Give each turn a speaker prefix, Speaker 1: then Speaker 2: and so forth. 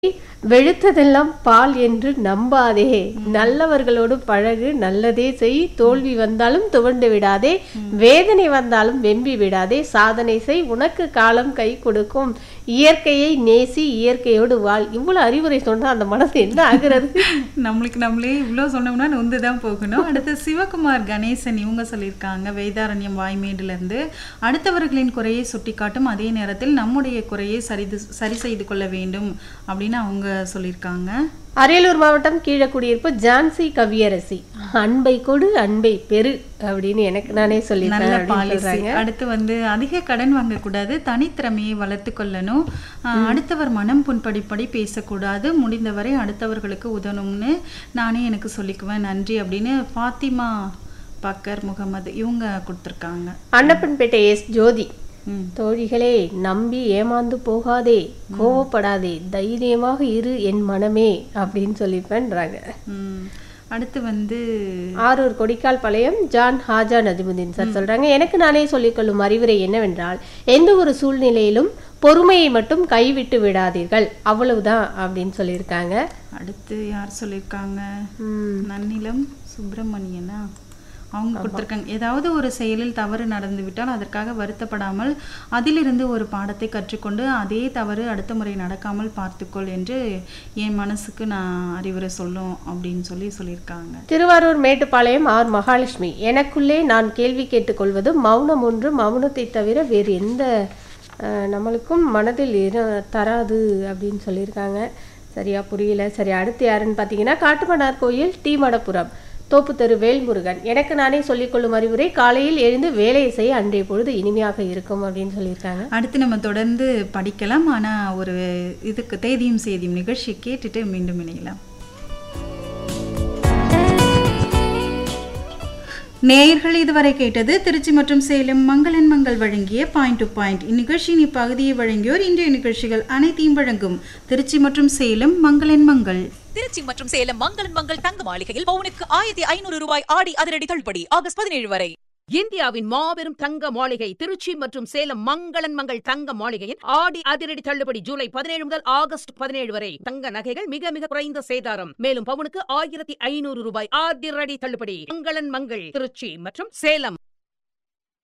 Speaker 1: வெளுத்ததெல்லாம் பால் என்று நம்பாதே நல்லவர்களோடு பழகு நல்லதே செய் தோல்வி வந்தாலும் துவண்டு விடாதே வேதனை வந்தாலும் வெம்பி விடாதே சாதனை செய் உனக்கு காலம் கை கொடுக்கும் இயற்கையை நேசி இயற்கையோடு வாழ் இவ்வளவு அறிவுரை சொன்னா அந்த மனசு என்ன ஆகுறது
Speaker 2: நம்மளுக்கு நம்மளே இவ்வளோ சொன்னோம்னா நொந்து தான் போகணும் அடுத்து சிவகுமார் கணேசன் இவங்க சொல்லியிருக்காங்க வேதாரண்யம் வாய்மேடுல இருந்து அடுத்தவர்களின் குறையை சுட்டிக்காட்டும் அதே நேரத்தில் நம்முடைய குறையை சரி சரி செய்து கொள்ள வேண்டும் அப்படின்னு அவங்க சொல்லியிருக்காங்க
Speaker 1: அரியலூர் மாவட்டம் கீழக்குடியிருப்பு ஜான்சி கவியரசி அன்பை கொடு அன்பை பெரு அப்படின்னு எனக்கு நானே
Speaker 2: நல்ல
Speaker 1: சொல்லியிருக்கேன் அப்படின்னு
Speaker 2: பாலிசி
Speaker 1: சொல்றாங்க
Speaker 2: அடுத்து வந்து அதிக கடன் வாங்கக்கூடாது தனித்திறமையை வளர்த்து கொள்ளணும் ஆஹ் அடுத்தவர் மனம் புண்படிப்படி பேசக்கூடாது முடிந்தவரை அடுத்தவர்களுக்கு உதவணும்னு நானே எனக்கு சொல்லிக்குவேன் நன்றி அப்படின்னு ஃபாத்திமா பக்கர் முகமது இவங்க கொடுத்துருக்காங்க
Speaker 1: அன்னப்பன்பேட்டை எஸ் ஜோதி
Speaker 2: ம்
Speaker 1: தோழிகளே நம்பி ஏமாந்து போகாதே கோவப்படாதே தைரியமாக இரு என் மனமே அப்படின்னு சொல்லிப்பேன்றாங்க
Speaker 2: ம். அடுத்து வந்து
Speaker 1: ஆரூர் கொடிக்கால் பாளையம் ஜான் ஹாஜா நஜிமுதீன் சார் சொல்றாங்க எனக்கு நானே சொல்லிக்கொள்ளும் அறிவுரை என்னவென்றால் எந்த ஒரு சூழ்நிலையிலும் பொறுமையை மட்டும் கைவிட்டு விடாதீர்கள் அவ்வளவுதான் அப்படின்னு சொல்லியிருக்காங்க
Speaker 2: அடுத்து யார் சொல்லியிருக்காங்க
Speaker 1: ம்,
Speaker 2: நன்னிலம் சுப்பிரமணியனா அவங்க கொடுத்துருக்காங்க ஏதாவது ஒரு செயலில் தவறு நடந்து விட்டால் அதற்காக வருத்தப்படாமல் அதிலிருந்து ஒரு பாடத்தை கற்றுக்கொண்டு அதே தவறு அடுத்த முறை நடக்காமல் பார்த்துக்கொள் என்று என் மனசுக்கு நான் அறிவுரை சொல்லும் அப்படின்னு சொல்லி சொல்லியிருக்காங்க
Speaker 1: திருவாரூர் மேட்டுப்பாளையம் ஆர் மகாலட்சுமி எனக்குள்ளே நான் கேள்வி கேட்டுக்கொள்வது மௌனம் ஒன்று மௌனத்தை தவிர வேறு எந்த அஹ், நம்மளுக்கும் மனதில் இரு தராது அப்படின்னு சொல்லியிருக்காங்க சரியா புரியல சரி அடுத்து யாருன்னு பார்த்தீங்கன்னா காட்டுமன்னார் கோயில் டி மடப்புரம் தோப்பு தெரு வேல்முருகன் எனக்கு நானே சொல்லிக்கொள்ளும் அறிவுரை காலையில் எழுந்து வேலையை செய்ய அன்றைய பொழுது இனிமையாக இருக்கும் அப்படின்னு சொல்லியிருக்காங்க
Speaker 2: அடுத்து நம்ம தொடர்ந்து படிக்கலாம் ஆனா ஒரு இதுக்கு தேதியும் செய்தியும் நிகழ்ச்சி கேட்டுட்டு மீண்டும் இணையலாம் நேயர்கள் இதுவரை கேட்டது திருச்சி மற்றும் சேலம் மங்களன் மங்கள் வழங்கிய பாயிண்ட் டு பாயிண்ட் இந்நிகழ்ச்சியின் இப்பகுதியை வழங்கியோர் இன்றைய நிகழ்ச்சிகள் அனைத்தையும் வழங்கும் திருச்சி மற்றும் சேலம் மங்களன் மங்கள்
Speaker 3: திருச்சி மற்றும் சேலம் மங்களன் மங்கள் தங்க மாளிகையில் பவுனுக்கு ஆயிரத்தி ஐநூறு ரூபாய் ஆடி அதிரடி தள்ளுபடி ஆகஸ்ட் பதினேழு வரை
Speaker 4: இந்தியாவின் மாபெரும் தங்க மாளிகை திருச்சி மற்றும் சேலம் மங்களன் மங்கள் தங்க மாளிகையின் ஆடி அதிரடி தள்ளுபடி ஜூலை பதினேழு முதல் ஆகஸ்ட் பதினேழு வரை தங்க நகைகள் மிக மிக குறைந்த சேதாரம் மேலும் பவுனுக்கு ஆயிரத்தி ஐநூறு ரூபாய் அதிரடி தள்ளுபடி மங்களன் மங்கள் திருச்சி மற்றும் சேலம்